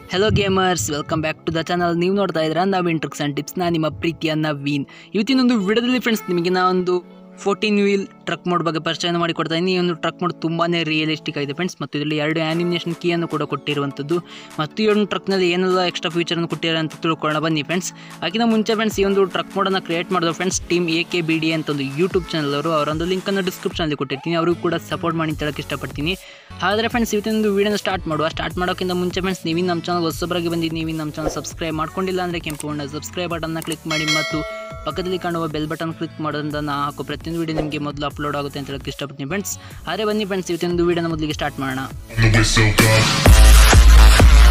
Hello gamers welcome back to the channel ನೀವು ನೋಡ್ತಾ ಇದ್ದೀರಾ ನವೀನ್ ಟ್ರಿಕ್ಸ್ ಆ್ಯಂಡ್ ಟಿಪ್ಸ್ ನಾನು ನಿಮ್ಮ ಪ್ರೀತಿಯ ನವೀನ್ ಇವತ್ತಿನೊಂದು ವಿಡಿಯೋದಲ್ಲಿ ಫ್ರೆಂಡ್ಸ್ ನಿಮಗೆ ನಾವೊಂದು ಫೋರ್ಟೀನ್ ವೀಲ್ ಟ್ರಕ್ ಮೋಡ್ ಬಗ್ಗೆ ಪರಿಚಯ ಮಾಡಿ ಕೊಡ್ತಾ ಇದ್ದೀನಿ ಈ ಒಂದು ಟ್ರಕ್ ಮೋಡ್ ತುಂಬಾ ರಿಯಲಿಸ್ಟಿಕ್ ಆಗಿದೆ ಫ್ರೆಂಡ್ಸ್ ಮತ್ತು ಇದರಲ್ಲಿ ಎರಡು ಆ್ಯನಿಮೇಷನ್ ಕೀಯನ್ನು ಕೂಡ ಕೊಟ್ಟಿರುವಂಥದ್ದು ಮತ್ತು ಈ ಒಂದು ಟ್ರಕ್ನಲ್ಲಿ ಏನೆಲ್ಲ ಎಕ್ಸ್ಟ್ರಾ ಫೀಚರನ್ನು ಕೊಟ್ಟಿದ್ದಾರೆ ಅಂತ ತಿಳ್ಕೊಳ್ಳೋಣ ಬನ್ನಿ ಫ್ರೆಂಡ್ಸ್ ಅದಕ್ಕಿಂತ ಮುಂಚೆ ಫ್ರೆಂಡ್ಸ್ ಈ ಒಂದು ಟ್ರಕ್ ಮೋಡನ್ನು ಕ್ರಿಯೇಟ್ ಮಾಡಿದ friends team A K B D ಅಂತ ಒಂದು ಯೂಟ್ಯೂಬ್ ಚಾನಲ್ ಅವರು ಅವರೊಂದು ಲಿಂಕನ್ನು ಡಿಸ್ಕ್ರಿಪ್ಷನಲ್ಲಿ ಕೊಟ್ಟಿರ್ತೀನಿ ಅವ್ರಿಗೂ ಕೂಡ ಸಪೋರ್ಟ್ ಮಾಡಿ ಅಂತ ಹೇಳಕ್ಕೆ ಇಷ್ಟಪಡ್ತೀನಿ ಹಾಗಾದರೆ ಫ್ರೆಂಡ್ಸ್ ಇವತ್ತಿನ ವೀಡಿಯೋನ ಸ್ಟಾರ್ಟ್ ಮಾಡುವ ಸ್ಟಾರ್ಟ್ ಮಾಡೋಕ್ಕಿಂತ ಮುಂಚೆ ಫ್ರೆಂಡ್ಸ್ ನೀವು ನಮ್ಮ ಚಾನಲ್ ಹೊಸಬರಾಗಿ ಬಂದಿದ್ದು ನೀವು ನಮ್ಮ ಚಾನಲ್ ಸಬ್ಸ್ಕ್ರೈಬ್ ಮಾಡ್ಕೊಂಡಿಲ್ಲ ಅಂದರೆ ಕೆಂಪು ಬಣ್ಣ ಸಬ್ಸ್ಕ್ರೈಬ್ ಬಟನ್ನ ಕ್ಲಿಕ್ ಮಾಡಿ ಮತ್ತು ಪಕ್ಕದಲ್ಲಿ ಕಾಣುವ ಬೆಲ್ ಬಟನ್ ಕ್ಲಿಕ್ ಮಾಡೋದ್ರಿಂದ ನಾ ಹಾಕೋ ಪ್ರತಿಯೊಂದು ವೀಡಿಯೋ ನಿಮಗೆ ಮೊದಲು ಅಪ್ಲೋಡ್ ಆಗುತ್ತೆ ಅಂತ ಹೇಳಕ್ಕೆ ಇಷ್ಟಪಡ್ತೀನಿ ಫ್ರೆಂಡ್ಸ್ ಆದರೆ ಬನ್ನಿ ಫ್ರೆಂಡ್ಸ್ ಇವತ್ತಿನ ವೀಡಿಯೋನ ಮೊದಲಿಗೆ ಸ್ಟಾರ್ಟ್ ಮಾಡೋಣ On the whistle go.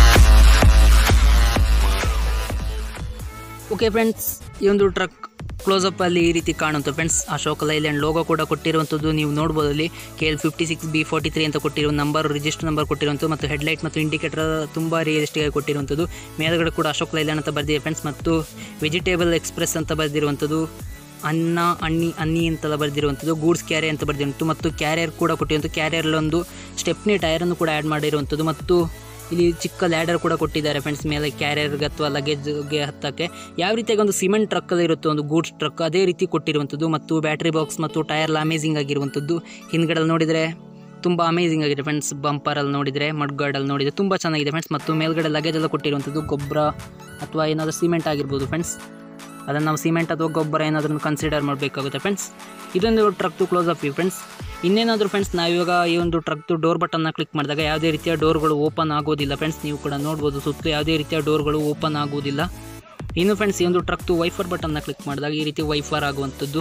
Okay friends ಈ ಒಂದು ಟ್ರಕ್ ಕ್ಲೋಸಪ್ ಅಲ್ಲಿ ಈ ರೀತಿ ಕಾಣುತ್ತೆ ಫ್ರೆಂಡ್ಸ್ ಅಶೋಕ್ ಲೈಲ್ಯಾಂಡ್ ಲೋಗೋ ಕೂಡ ಕೊಟ್ಟಿರುವಂಥದ್ದು ನೀವು ನೋಡ್ಬೋದು ಅಲ್ಲಿ K L fifty six B forty three ಅಂತ ಕೊಟ್ಟಿರೋ ನಂಬರ್ ರಿಜಿಸ್ಟರ್ ನಂಬರ್ ಕೊಟ್ಟಿರುವಂಥದ್ದು ಮತ್ತು ಹೆಡ್ಲೈಟ್ ಮತ್ತು ಇಂಡಿಕೇಟರ್ ತುಂಬ ರಿಯಲಿಸ್ಟಿಕ್ ಆಗಿ ಕೊಟ್ಟಿರುವಂಥದ್ದು ಮೇಲ್ಗಡೆ ಕೂಡ ಅಶೋಕ್ ಲೈಲ್ಯಾಂಡ್ ಅಂತ ಬರೆದಿದೆ ಫ್ರೆಂಡ್ಸ್ ಮತ್ತು ವೆಜಿಟೇಬಲ್ ಎಕ್ಸ್ಪ್ರೆಸ್ ಅಂತ ಬರೆದಿರುವಂಥದ್ದು ಅನ್ನ ಅನ್ನಿ ಅನ್ನಿ ಅಂತೆಲ್ಲ ಬರೆದಿರುವಂಥದ್ದು ಗೂಡ್ಸ್ ಕ್ಯಾರಿಯರ್ ಅಂತ ಬರೆದಿರುವಂಥದ್ದು ಮತ್ತು ಕ್ಯಾರಿಯರ್ ಕೂಡ ಕೊಟ್ಟಿರುವಂಥದ್ದು ಕ್ಯಾರಿಯರ್ಲೊಂದು ಸ್ಟೆಪ್ನಿ ಟೈರನ್ನು ಕೂಡ ಆ್ಯಡ್ ಮಾಡಿರುವಂಥದ್ದು ಮತ್ತು ಇಲ್ಲಿ ಚಿಕ್ಕ ಲ್ಯಾಡರ್ ಕೂಡ ಕೊಟ್ಟಿದ್ದಾರೆ ಫ್ರೆಂಡ್ಸ್ ಮೇಲೆ ಕ್ಯಾರಿಯರ್ಗೆ ಅಥವಾ ಲಗೇಜ್ಗೆ ಹತ್ತಕ್ಕೆ ಯಾವ ರೀತಿಯಾಗಿ ಒಂದು ಸಿಮೆಂಟ್ ಟ್ರಕ್ಕಲ್ಲಿ ಇರುತ್ತೆ ಒಂದು ಗೂಡ್ಸ್ ಟ್ರಕ್ ಅದೇ ರೀತಿ ಕೊಟ್ಟಿರುವಂಥದ್ದು ಮತ್ತು ಬ್ಯಾಟ್ರಿ ಬಾಕ್ಸ್ ಮತ್ತು ಟೈರ್ಲ ಅಮೇಝಿಂಗ್ ಆಗಿರುವಂಥದ್ದು ಹಿಂದ್ಗಡೆಲ್ಲಿ ನೋಡಿದರೆ ತುಂಬ ಅಮೇಝಿಂಗ್ ಆಗಿದೆ ಫ್ರೆಂಡ್ಸ್ ಬಂಪರಲ್ಲಿ ನೋಡಿದರೆ ಮಡ್ಗಾರ್ಡಲ್ಲಿ ನೋಡಿದರೆ ತುಂಬ ಚೆನ್ನಾಗಿದೆ ಫ್ರೆಂಡ್ಸ್ ಮತ್ತು ಮೇಲ್ಗಡೆ ಲಗೇಜ್ ಎಲ್ಲ ಕೊಟ್ಟಿರುವಂಥದ್ದು ಗೊಬ್ಬರ ಅಥವಾ ಏನಾದರೂ ಸಿಮೆಂಟ್ ಆಗಿರ್ಬೋದು ಫ್ರೆಂಡ್ಸ್ ಅದನ್ನು ನಾವು ಸಿಮೆಂಟ್ ಅಥವಾ ಗೊಬ್ಬರ ಏನಾದರೂ ಕನ್ಸಿಡರ್ ಮಾಡಬೇಕಾಗುತ್ತೆ ಫ್ರೆಂಡ್ಸ್ ಇದೊಂದು ಟ್ರಕ್ದು ಕ್ಲೋಸ್ ಅಪ್ ಫ್ರೆಂಡ್ಸ್ ಇನ್ನೇನಾದರೂ ಫ್ರೆಂಡ್ಸ್ ನಾವಿವಾಗ ಈ ಒಂದು ಟ್ರಕ್ದು ಡೋರ್ ಬಟನ್ನ ಕ್ಲಿಕ್ ಮಾಡಿದಾಗ ಯಾವುದೇ ರೀತಿಯ ಡೋರ್ಗಳು ಓಪನ್ ಆಗೋದಿಲ್ಲ ಫ್ರೆಂಡ್ಸ್ ನೀವು ಕೂಡ ನೋಡ್ಬೋದು ಸುತ್ತಲೂ ಯಾವುದೇ ರೀತಿಯ ಡೋರ್ಗಳು ಓಪನ್ ಆಗೋದಿಲ್ಲ ಇನ್ನು ಫ್ರೆಂಡ್ಸ್ ಈ ಒಂದು ಟ್ರಕ್ದು ವೈಫರ್ ಬಟನ್ನ ಕ್ಲಿಕ್ ಮಾಡಿದಾಗ ಈ ರೀತಿ ವೈಫರ್ ಆಗುವಂಥದ್ದು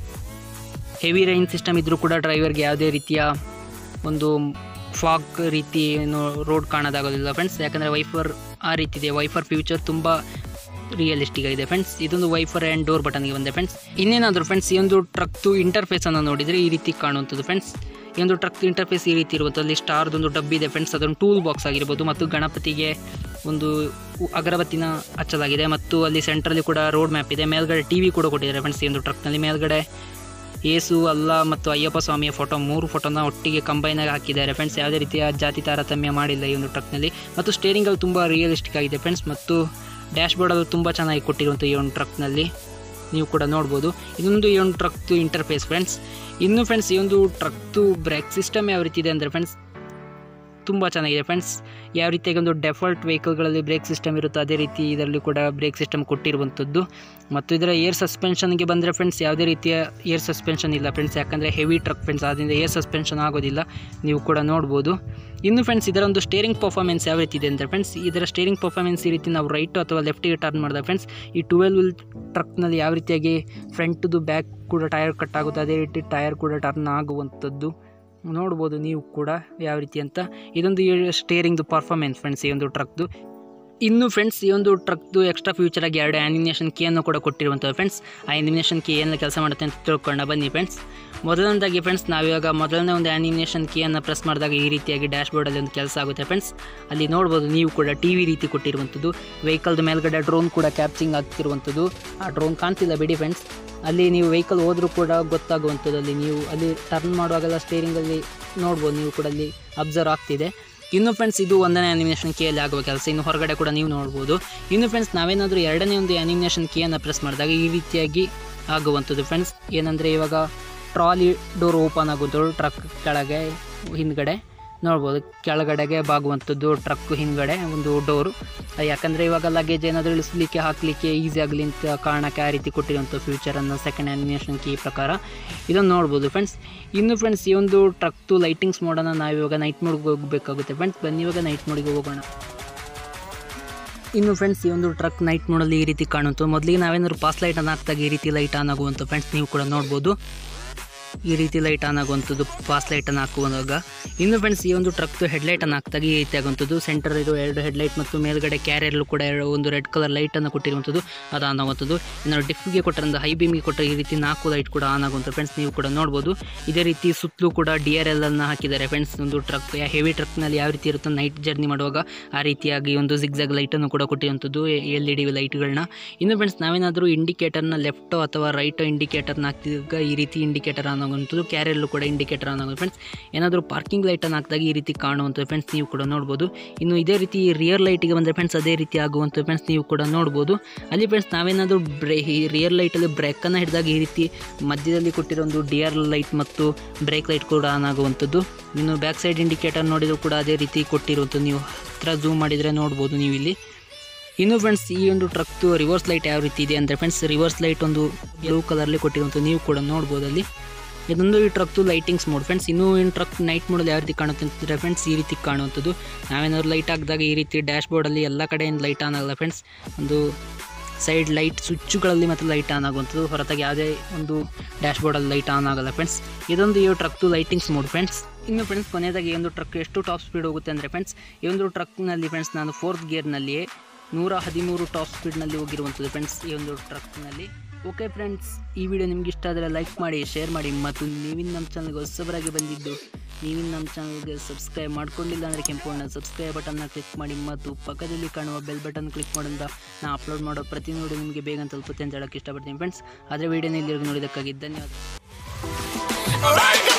ಹೆವಿ ರೈನ್ ಸಿಸ್ಟಮ್ ಇದ್ದರೂ ಕೂಡ ಡ್ರೈವರ್ಗೆ ಯಾವುದೇ ರೀತಿಯ ಒಂದು ಫಾಗ್ ರೀತಿ ಏನು ರೋಡ್ ಕಾಣೋದಾಗೋದಿಲ್ಲ ಫ್ರೆಂಡ್ಸ್ ಯಾಕಂದರೆ ವೈಫರ್ ಆ ರೀತಿ ಇದೆ ವೈಫರ್ ಫ್ಯೂಚರ್ ತುಂಬ ರಿಯಲಿಸ್ಟಿಕ್ ಆಗಿದೆ ಫ್ರೆಂಡ್ಸ್ ಇದೊಂದು ವೈಫರ್ ಆ್ಯಂಡ್ ಡೋರ್ ಬಟನ್ಗೆ ಬಂದೆ ಫ್ರೆಂಡ್ಸ್ ಇನ್ನೇನಾದರೂ ಫ್ರೆಂಡ್ಸ್ ಈ ಒಂದು ಟ್ರಕ್ದು ಇಂಟರ್ಫೇಸನ್ನು ನೋಡಿದರೆ ಈ ರೀತಿ ಕಾಣುವಂಥದ್ದು ಫ್ರೆಂಡ್ಸ್ ಈ ಒಂದು ಟ್ರಕ್ ಇಂಟರ್ಫೇಸ್ ಈ ರೀತಿ ಇರುವಂಥದ್ದು ಅಲ್ಲಿ ಸ್ಟಾರ್ದೊಂದು ಡಬ್ಬಿ ಇದೆ ಫ್ರೆಂಡ್ಸ್ ಅದೊಂದು ಟೂಲ್ ಬಾಕ್ಸ್ ಆಗಿರ್ಬೋದು ಮತ್ತು ಗಣಪತಿಗೆ ಒಂದು ಉ- ಅಗರಬತ್ತಿನ ಹಚ್ಚಲಾಗಿದೆ ಮತ್ತು ಅಲ್ಲಿ ಸೆಂಟ್ರಲ್ಲಿ ಕೂಡ ರೋಡ್ ಮ್ಯಾಪ್ ಇದೆ ಮೇಲ್ಗಡೆ ಟಿ ವಿ ಕೂಡ ಕೊಟ್ಟಿದ್ದಾರೆ ಫ್ರೆಂಡ್ಸ್ ಈ ಒಂದು ಟ್ರಕ್ನಲ್ಲಿ ಮೇಲ್ಗಡೆ ಯೇಸು ಅಲ್ಲ ಮತ್ತು ಅಯ್ಯಪ್ಪ ಸ್ವಾಮಿಯ ಫೋಟೋ ಮೂರು ಫೋಟೋನ ಒಟ್ಟಿಗೆ ಕಂಬೈನಾಗಿ ಹಾಕಿದ್ದಾರೆ ಫ್ರೆಂಡ್ಸ್ ಯಾವುದೇ ರೀತಿಯ ಜಾತಿ ತಾರತಮ್ಯ ಮಾಡಿಲ್ಲ ಈ ಒಂದು ಟ್ರಕ್ನಲ್ಲಿ ಮತ್ತು ಸ್ಟೇರಿಂಗಲ್ಲಿ ತುಂಬ ರಿಯಲಿಸ್ಟಿಕ್ ಆಗಿದೆ ಫ್ರೆಂಡ್ಸ್ ಮತ್ತು ಡ್ಯಾಶ್ ಬೋರ್ಡಲ್ಲಿ ತುಂಬ ಚೆನ್ನಾಗಿ ಕೊಟ್ಟಿರುವಂಥ ಈ ಒಂದು ಟ್ರಕ್ನಲ್ಲಿ ನೀವು ಕೂಡ ನೋಡ್ಬೋದು ಇದೊಂದು ಈ ಒಂದು ಟ್ರಕ್ದು ಇಂಟರ್ಫೇಸ್ ಫ್ರೆಂಡ್ಸ್ ಇನ್ನು ಫ್ರೆಂಡ್ಸ್ ಈ ಒಂದು ಟ್ರಕ್ದು ಬ್ರೇಕ್ ಸಿಸ್ಟಮ್ ಯಾವ ರೀತಿ ಇದೆ ಅಂದರೆ ಫ್ರೆಂಡ್ಸ್ ತುಂಬ ಚೆನ್ನಾಗಿದೆ ಫ್ರೆಂಡ್ಸ್ ಯಾವ ರೀತಿಯಾಗಿ ಒಂದು ಡೆಫಾಲ್ಟ್ ವೆಹಿಕಲ್ಗಳಲ್ಲಿ ಬ್ರೇಕ್ ಸಿಸ್ಟಮ್ ಇರುತ್ತೋ ಅದೇ ರೀತಿ ಇದರಲ್ಲಿ ಕೂಡ ಬ್ರೇಕ್ ಸಿಸ್ಟಮ್ ಕೊಟ್ಟಿರುವಂಥದ್ದು ಮತ್ತು ಇದರ ಏರ್ ಸಸ್ಪೆನ್ಷನ್ಗೆ ಬಂದರೆ ಫ್ರೆಂಡ್ಸ್ ಯಾವುದೇ ರೀತಿಯ ಏರ್ ಸಸ್ಪೆನ್ಷನ್ ಇಲ್ಲ ಫ್ರೆಂಡ್ಸ್ ಯಾಕಂದರೆ ಹೆವಿ ಟ್ರಕ್ ಫ್ರೆಂಡ್ಸ್ ಆದ್ದರಿಂದ ಏರ್ ಸಸ್ಪೆನ್ಷನ್ ಆಗೋದಿಲ್ಲ ನೀವು ಕೂಡ ನೋಡ್ಬೋದು ಇನ್ನು ಫ್ರೆಂಡ್ಸ್ ಇದರ ಒಂದು ಸ್ಟೇರಿಂಗ್ ಪರ್ಫಾರ್ಮೆನ್ಸ್ ಯಾವ ರೀತಿ ಇದೆ ಅಂದರೆ ಫ್ರೆಂಡ್ಸ್ ಇದರ ಸ್ಟೇರಿಂಗ್ ಪರ್ಫಾರ್ಮೆನ್ಸ್ ಈ ರೀತಿ ನಾವು ರೈಟು ಅಥವಾ ಲೆಫ್ಟಿಗೆ ಟರ್ನ್ ಮಾಡಿದಾಗ ಫ್ರೆಂಡ್ಸ್ ಈ ಟ್ವೆಲ್ ವೀಲ್ ಟ್ರಕ್ನಲ್ಲಿ ಯಾವ ರೀತಿಯಾಗಿ ಫ್ರಂಟ್ದು ಬ್ಯಾಕ್ ಕೂಡ ಟೈರ್ ಕಟ್ ಆಗುತ್ತೆ ಅದೇ ರೀತಿ ಟೈರ್ ಕೂಡ ಟರ್ನ್ ಆಗುವಂಥದ್ದು ನೋಡ್ಬೋದು ನೀವು ಕೂಡ ಯಾವ ರೀತಿ ಅಂತ ಇದೊಂದು ಸ್ಟೇರಿಂಗ್ದು ಪರ್ಫಾರ್ಮೆನ್ಸ್ ಫ್ರೆಂಡ್ಸ್ ಈ ಒಂದು ಟ್ರಕ್ದು ಇನ್ನು ಫ್ರೆಂಡ್ಸ್ ಈ ಒಂದು ಟ್ರಕ್ದು ಎಕ್ಸ್ಟ್ರಾ ಫ್ಯೂಚರ್ ಆಗಿ ಎರಡು ಆ್ಯನಿಮೇಷನ್ ಕೀಯನ್ನು ಕೂಡ ಕೊಟ್ಟಿರುವಂಥದ್ದು ಫ್ರೆಂಡ್ಸ್ ಆ ಆ್ಯನಿಮೇಷನ್ ಕೀ ಏನು ಕೆಲಸ ಮಾಡುತ್ತೆ ಅಂತ ತಿಳ್ಕೊಂಡು ಬನ್ನಿ ಫ್ರೆಂಡ್ಸ್ ಮೊದಲನೇದಾಗಿ ಫ್ರೆಂಡ್ಸ್ ನಾವಿವಾಗ ಮೊದಲನೇ ಒಂದು ಆ್ಯನಿಮೇಷನ್ ಕೀಯನ್ನು ಪ್ರೆಸ್ ಮಾಡಿದಾಗ ಈ ರೀತಿಯಾಗಿ ಡ್ಯಾಶ್ ಬೋರ್ಡಲ್ಲಿ ಒಂದು ಕೆಲಸ ಆಗುತ್ತೆ ಫ್ರೆಂಡ್ಸ್ ಅಲ್ಲಿ ನೋಡ್ಬೋದು ನೀವು ಕೂಡ ಟಿ ವಿ ರೀತಿ ಕೊಟ್ಟಿರುವಂಥದ್ದು ವೆಹಿಕಲ್ದು ಮೇಲ್ಗಡೆ ಡ್ರೋನ್ ಕೂಡ ಕ್ಯಾಪ್ಚಿಂಗ್ ಆಗ್ತಿರುವಂಥದ್ದು ಆ ಡ್ರೋನ್ ಕಾಣ್ತಿಲ್ಲ ಬಿಡಿ ಫ್ರೆಂಡ್ಸ್ ಅಲ್ಲಿ ನೀವು ವೆಹಿಕಲ್ ಹೋದರೂ ಕೂಡ ಗೊತ್ತಾಗುವಂಥದ್ದು ಅಲ್ಲಿ ನೀವು ಅಲ್ಲಿ ಟರ್ನ್ ಮಾಡುವಾಗೆಲ್ಲ ಸ್ಟೇರಿಂಗಲ್ಲಿ ನೋಡ್ಬೋದು ನೀವು ಕೂಡ ಅಲ್ಲಿ ಅಬ್ಸರ್ವ್ ಆಗ್ತಿದೆ ಇನ್ನು ಫ್ರೆಂಡ್ಸ್ ಇದು ಒಂದನೇ ಆನಿಮೇಷನ್ ಕೀಯಲ್ಲಿ ಆಗುವ ಕೆಲಸ ಇನ್ನು ಹೊರಗಡೆ ಕೂಡ ನೀವು ನೋಡ್ಬೋದು ಇನ್ನು ಫ್ರೆಂಡ್ಸ್ ನಾವೇನಾದರೂ ಎರಡನೇ ಒಂದು ಆನಿಮೇಷನ್ ಕೀಯನ್ನು ಪ್ರೆಸ್ ಮಾಡಿದಾಗ ಈ ರೀತಿಯಾಗಿ ಆಗುವಂಥದ್ದು ಫ್ರೆಂಡ್ಸ್ ಏನಂದರೆ ಇವಾಗ ಟ್ರಾಲಿ ಡೋರ್ ಓಪನ್ ಆಗೋದು ಟ್ರಕ್ ಕೆಳಗೆ ಹಿಂದ್ಗಡೆ ನೋಡ್ಬೋದು ಕೆಳಗಡೆಗೆ ಬಾಗುವಂಥದ್ದು ಟ್ರಕ್ ಹಿಂದ್ಗಡೆ ಒಂದು ಡೋರು ಯಾಕಂದರೆ ಇವಾಗ ಲಗೇಜ್ ಏನಾದರೂ ಇಳಿಸ್ಲಿಕ್ಕೆ ಹಾಕಲಿಕ್ಕೆ ಈಸಿ ಆಗಲಿ ಅಂತ ಕಾರಣಕ್ಕೆ ಆ ರೀತಿ ಕೊಟ್ಟಿರುವಂಥ ಫ್ಯೂಚರನ್ನು ಸೆಕೆಂಡ್ ಆ್ಯನಿಮೇಷನ್ ಕೀ ಪ್ರಕಾರ ಇದನ್ನು ನೋಡ್ಬೋದು ಫ್ರೆಂಡ್ಸ್ ಇನ್ನು ಫ್ರೆಂಡ್ಸ್ ಈ ಒಂದು ಟ್ರಕ್ದು ಲೈಟಿಂಗ್ಸ್ ಮೋಡನ್ನು ನಾವು ಇವಾಗ ನೈಟ್ ಮೋಡ್ಗೆ ಹೋಗಬೇಕಾಗುತ್ತೆ ಫ್ರೆಂಡ್ಸ್ ಬನ್ನಿ ಇವಾಗ ನೈಟ್ ಮೋಡಿಗೆ ಹೋಗೋಣ ಇನ್ನು ಫ್ರೆಂಡ್ಸ್ ಈ ಒಂದು ಟ್ರಕ್ ನೈಟ್ ಮೋಡಲ್ಲಿ ಈ ರೀತಿ ಕಾಣುತ್ತೆ ಮೊದಲಿಗೆ ನಾವೇನಾದ್ರು ಪಾಸ್ ಲೈಟನ್ನು ಹಾಕಿದಾಗ ಈ ರೀತಿ ಲೈಟ್ ಆನ್ ಆಗುವಂಥ ಫ್ರೆಂಡ್ಸ್ ನೀವು ಕೂಡ ನೋಡ್ಬೋದು ಈ ರೀತಿ ಲೈಟ್ ಆನ್ ಆಗುವಂಥದ್ದು ಪಾಸ್ ಲೈಟನ್ನು ಹಾಕುವಾಗ ಇನ್ನು ಫ್ರೆಂಡ್ಸ್ ಈ ಒಂದು ಟ್ರಕ್ದು ಹೆಡ್ಲೈಟನ್ನು ಹಾಕಿದಾಗ ಈ ರೀತಿ ಆಗುವಂಥದ್ದು ಸೆಂಟರ್ ಇರೋ ಎರಡು ಹೆಡ್ಲೈಟ್ ಮತ್ತು ಮೇಲ್ಗಡೆ ಕ್ಯಾರಿಯರ್ಲು ಕೂಡ ಎರಡು ಒಂದು ರೆಡ್ ಕಲರ್ ಲೈಟನ್ನು ಕೊಟ್ಟಿರುವಂಥದ್ದು ಅದು ಆನ್ ಆಗುವಂಥದ್ದು ಇನ್ನು ಡಿಫ್ಗೆ ಕೊಟ್ಟರೆ ಹೈ ಬೀಮಿಗೆ ಕೊಟ್ಟರೆ ಈ ರೀತಿ ನಾಲ್ಕು ಲೈಟ್ ಕೂಡ ಆನ್ ಆಗುವಂಥ ಫ್ರೆಂಡ್ಸ್ ನೀವು ಕೂಡ ನೋಡ್ಬೋದು ಇದೇ ರೀತಿ ಸುತ್ತಲೂ ಕೂಡ ಡಿ ಆರ್ ಎಲ್ ಅನ್ನು ಹಾಕಿದ್ದಾರೆ ಫ್ರೆಂಡ್ಸ್ ಒಂದು ಟ್ರಕ್ ಹೆವಿ ಟ್ರಕ್ನಲ್ಲಿ ಯಾವ ರೀತಿ ಇರುತ್ತೋ ನೈಟ್ ಜರ್ನಿ ಮಾಡುವಾಗ ಆ ರೀತಿಯಾಗಿ ಒಂದು ಜಿಗ್ಜಾಗ್ ಲೈಟನ್ನು ಕೂಡ ಕೊಟ್ಟಿರುವಂಥದ್ದು ಎಲ್ ಇ ಡಿ ಲೈಟ್ಗಳನ್ನ ಇನ್ನು ಫ್ರೆಂಡ್ಸ್ ನಾವೇನಾದರೂ ಇಂಡಿಕೇಟರ್ನ ಲೆಫ್ಟೋ ಅಥವಾ ರೈಟೋ ಇಂಡಿಕೇಟರ್ನ ಹಾಕಿದಾಗ ಈ ರೀತಿ ಇಂಡಿಕೇಟರ್ ಆನ್ ಆನ್ ಆಗುವಂಥದ್ದು ಕ್ಯಾರಿಯಲ್ಲೂ ಕೂಡ ಇಂಡಿಕೇಟರ್ ಆನ್ ಆಗುತ್ತೆ ಫ್ರೆಂಡ್ಸ್ ಏನಾದರೂ ಪಾರ್ಕಿಂಗ್ ಲೈಟನ್ನು ಹಾಕಿದಾಗ ಈ ರೀತಿ ಕಾಣುವಂಥದ್ದು ಫ್ರೆಂಡ್ಸ್ ನೀವು ಕೂಡ ನೋಡ್ಬೋದು ಇನ್ನು ಇದೇ ರೀತಿ ರಿಯರ್ ಲೈಟಿಗೆ ಬಂದರೆ ಫ್ರೆಂಡ್ಸ್ ಅದೇ ರೀತಿ ಆಗುವಂಥ ಫ್ರೆಂಡ್ಸ್ ನೀವು ಕೂಡ ನೋಡ್ಬೋದು ಅಲ್ಲಿ ಫ್ರೆಂಡ್ಸ್ ನಾವೇನಾದರೂ ಬ್ರೇ ಈ ರಿಯರ್ ಲೈಟಲ್ಲಿ ಬ್ರೇಕನ್ನು ಹಿಡಿದಾಗ ಈ ರೀತಿ ಮಧ್ಯದಲ್ಲಿ ಕೊಟ್ಟಿರೋ ಒಂದು ಡಿಯರ್ ಲೈಟ್ ಮತ್ತು ಬ್ರೇಕ್ ಲೈಟ್ ಕೂಡ ಆನ್ ಆಗುವಂಥದ್ದು ಇನ್ನು ಬ್ಯಾಕ್ ಸೈಡ್ ಇಂಡಿಕೇಟರ್ ನೋಡಿದರೂ ಕೂಡ ಅದೇ ರೀತಿ ಕೊಟ್ಟಿರುವಂಥದ್ದು ನೀವು ಹತ್ರ ಝೂಮ್ ಮಾಡಿದರೆ ನೋಡ್ಬೋದು ನೀವು ಇಲ್ಲಿ ಇನ್ನು ಫ್ರೆಂಡ್ಸ್ ಈ ಒಂದು ಟ್ರಕ್ದು ರಿವರ್ಸ್ ಲೈಟ್ ಯಾವ ರೀತಿ ಇದೆ ಅಂದರೆ ಫ್ರೆಂಡ್ಸ್ ರಿವರ್ಸ್ ಲೈಟ್ ಒಂದು ಬ್ಲೂ ಕಲರ್ಲಿ ಕೊಟ್ಟಿರುವಂಥದ್ದು ನೀವು ಕೂಡ ನೋಡ್ಬೋದು ಅಲ್ಲಿ ಇದೊಂದು ಈ ಟ್ರಕ್ದು ಲೈಟಿಂಗ್ಸ್ ಮೋಡ್ ಫ್ರೆಂಡ್ಸ್ ಇನ್ನೂ ಇನ್ನು ಟ್ರಕ್ ನೈಟ್ ಮೋಡಲ್ಲಿ ಯಾವ ರೀತಿ ಕಾಣುತ್ತೆ ಅಂತಂದರೆ ಫ್ರೆಂಡ್ಸ್ ಈ ರೀತಿ ಕಾಣುವಂಥದ್ದು ನಾವೇನಾದ್ರು ಲೈಟ್ ಹಾಕಿದಾಗ ಈ ರೀತಿ ಡ್ಯಾಶ್ ಬೋರ್ಡಲ್ಲಿ ಎಲ್ಲ ಕಡೆ ಏನು ಲೈಟ್ ಆನ್ ಆಗಲ್ಲ ಫ್ರೆಂಡ್ಸ್ ಒಂದು ಸೈಡ್ ಲೈಟ್ ಸ್ವಿಚ್ಚುಗಳಲ್ಲಿ ಮತ್ತು ಲೈಟ್ ಆನ್ ಆಗುವಂಥದ್ದು ಹೊರತಾಗಿ ಯಾವುದೇ ಒಂದು ಡ್ಯಾಶ್ ಬೋರ್ಡಲ್ಲಿ ಲೈಟ್ ಆನ್ ಆಗಲ್ಲ ಫ್ರೆಂಡ್ಸ್ ಇದೊಂದು ಈ ಟ್ರಕ್ದು ಲೈಟಿಂಗ್ಸ್ ಮೋಡ್ ಫ್ರೆಂಡ್ಸ್ ಇನ್ನು ಫ್ರೆಂಡ್ಸ್ ಕೊನೆಯದಾಗಿ ಈ ಒಂದು ಟ್ರಕ್ ಎಷ್ಟು ಟಾಪ್ ಸ್ಪೀಡ್ ಹೋಗುತ್ತೆ ಅಂದರೆ ಫ್ರೆಂಡ್ಸ್ ಈ ಒಂದು ಟ್ರಕ್ನಲ್ಲಿ ಫ್ರೆಂಡ್ಸ್ ನಾನು ಫೋರ್ತ್ ಗೇರ್ನಲ್ಲಿಯೇ ನೂರ ಹದಿಮೂರು ಟಾಪ್ ಸ್ಪೀಡ್ನಲ್ಲಿ ಹೋಗಿರುವಂಥದ್ದು ಫ್ರೆಂಡ್ಸ್ ಈ ಒಂದು ಟ್ರಕ್ನಲ್ಲಿ ಓಕೆ ಫ್ರೆಂಡ್ಸ್ ಈ ವಿಡಿಯೋ ನಿಮ್ಗೆ ಇಷ್ಟ ಆದರೆ ಲೈಕ್ ಮಾಡಿ ಶೇರ್ ಮಾಡಿ ಮತ್ತು ನೀವಿನ ನಮ್ಮ ಚಾನಲ್ಗೆ ಹೊಸಬರಾಗಿ ಬಂದಿದ್ದು ನೀವಿನ ನಮ್ಮ ಚಾನಲ್ಗೆ ಸಬ್ಸ್ಕ್ರೈಬ್ ಮಾಡ್ಕೊಂಡಿಲ್ಲ ಅಂದರೆ ಕೆಂಪುಣ್ಣ ಸಬ್ಸ್ಕ್ರೈಬ್ ಬಟನ್ನ ಕ್ಲಿಕ್ ಮಾಡಿ ಮತ್ತು ಪಕ್ಕದಲ್ಲಿ ಕಾಣುವ ಬೆಲ್ ಬಟನ್ ಕ್ಲಿಕ್ ಮಾಡೋದ್ರಿಂದ ನಾನು ಅಪ್ಲೋಡ್ ಮಾಡೋ ಪ್ರತಿ ನೋಡಿ ನಿಮಗೆ ಬೇಗ ತಲುಪುತ್ತೆ ಅಂತ ಹೇಳೋಕ್ಕೆ ಇಷ್ಟಪಡ್ತೀನಿ ಫ್ರೆಂಡ್ಸ್ ಆದರೆ ವಿಡಿಯೋನಲ್ಲಿ ನೋಡಿದ್ದಕ್ಕಾಗಿ ಧನ್ಯವಾದ Right